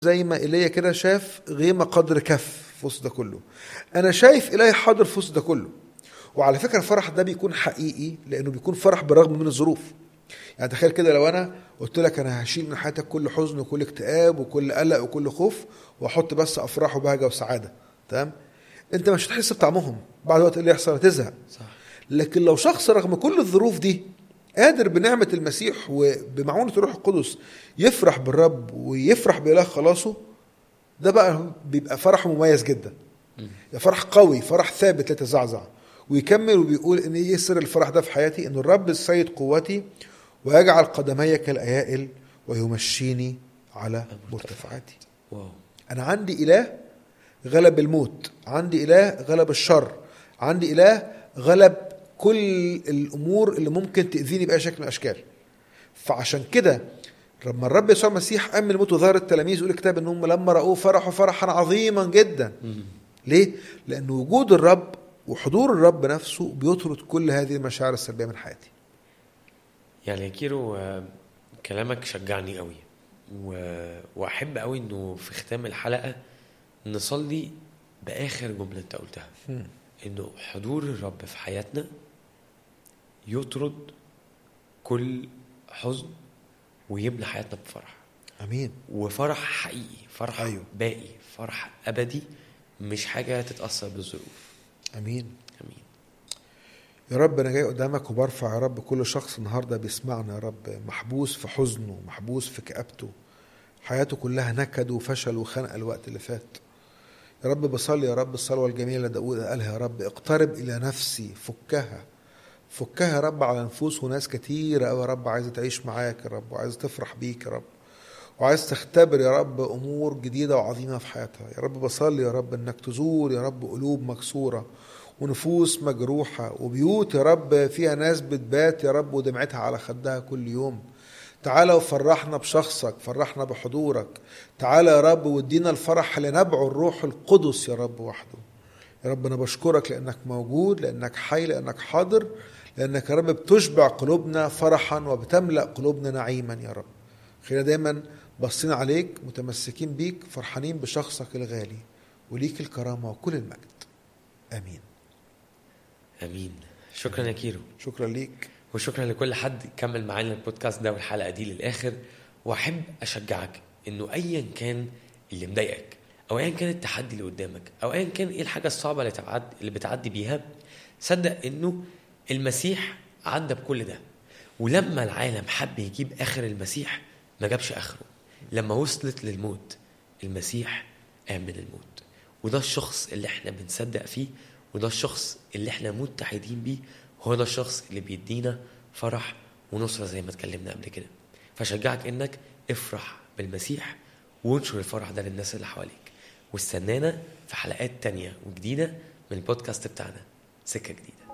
زي ما ايليا كده شاف غيمه قدر كف في وسط ده كله انا شايف الهي حاضر في وسط ده كله وعلى فكره الفرح ده بيكون حقيقي لانه بيكون فرح بالرغم من الظروف يعني تخيل كده لو انا قلت لك انا هشيل من حياتك كل حزن وكل اكتئاب وكل قلق وكل خوف واحط بس افراح وبهجه وسعاده تمام انت مش هتحس بطعمهم بعد وقت إيه اللي يحصل هتزهق صح لكن لو شخص رغم كل الظروف دي قادر بنعمة المسيح وبمعونة الروح القدس يفرح بالرب ويفرح بإله خلاصه ده بقى بيبقى فرح مميز جدا فرح قوي فرح ثابت لا يتزعزع ويكمل وبيقول ان ايه سر الفرح ده في حياتي ان الرب السيد قوتي ويجعل قدمي كالايائل ويمشيني على مرتفعاتي واو انا عندي اله غلب الموت عندي اله غلب الشر عندي اله غلب كل الامور اللي ممكن تاذيني باي شكل من الاشكال فعشان كده لما الرب يسوع المسيح قام من الموت وظهر التلاميذ يقول الكتاب انهم لما راوه فرحوا فرحا عظيما جدا ليه؟ لان وجود الرب وحضور الرب نفسه بيطرد كل هذه المشاعر السلبيه من حياتي يعني يا كيرو آه، كلامك شجعني قوي و... واحب قوي انه في ختام الحلقه نصلي باخر جمله انت قلتها انه حضور الرب في حياتنا يطرد كل حزن ويملى حياتنا بفرح امين وفرح حقيقي فرح أيوه. باقي فرح ابدي مش حاجه تتاثر بالظروف امين امين يا رب انا جاي قدامك وبرفع يا رب كل شخص النهارده بيسمعنا يا رب محبوس في حزنه محبوس في كآبته حياته كلها نكد وفشل وخنقه الوقت اللي فات يا رب بصلي يا رب الصلوه الجميله اللي داود قالها يا رب اقترب الى نفسي فكها فكها يا رب على نفوس وناس كتيرة أوي يا رب عايزة تعيش معاك يا رب وعايزة تفرح بيك يا رب وعايز تختبر يا رب أمور جديدة وعظيمة في حياتها يا رب بصلي يا رب إنك تزور يا رب قلوب مكسورة ونفوس مجروحة وبيوت يا رب فيها ناس بتبات يا رب ودمعتها على خدها كل يوم تعالى وفرحنا بشخصك فرحنا بحضورك تعالى يا رب وادينا الفرح اللي نبعه الروح القدس يا رب وحده يا رب انا بشكرك لانك موجود لانك حي لانك حاضر لانك يا رب بتشبع قلوبنا فرحا وبتملا قلوبنا نعيما يا رب خلينا دايما باصين عليك متمسكين بيك فرحانين بشخصك الغالي وليك الكرامه وكل المجد امين امين شكرا يا كيرو شكرا ليك وشكرا لكل حد كمل معانا البودكاست ده والحلقه دي للاخر واحب اشجعك انه ايا كان اللي مضايقك او ايا كان التحدي اللي قدامك او ايا كان ايه الحاجه الصعبه اللي تعدي اللي بتعدي بيها صدق انه المسيح عدى بكل ده ولما العالم حب يجيب اخر المسيح ما جابش اخره لما وصلت للموت المسيح قام من الموت وده الشخص اللي احنا بنصدق فيه وده الشخص اللي احنا متحدين بيه هو ده الشخص اللي بيدينا فرح ونصرة زي ما اتكلمنا قبل كده فشجعك انك افرح بالمسيح وانشر الفرح ده للناس اللي حواليك واستنانا في حلقات تانية وجديدة من البودكاست بتاعنا سكة جديدة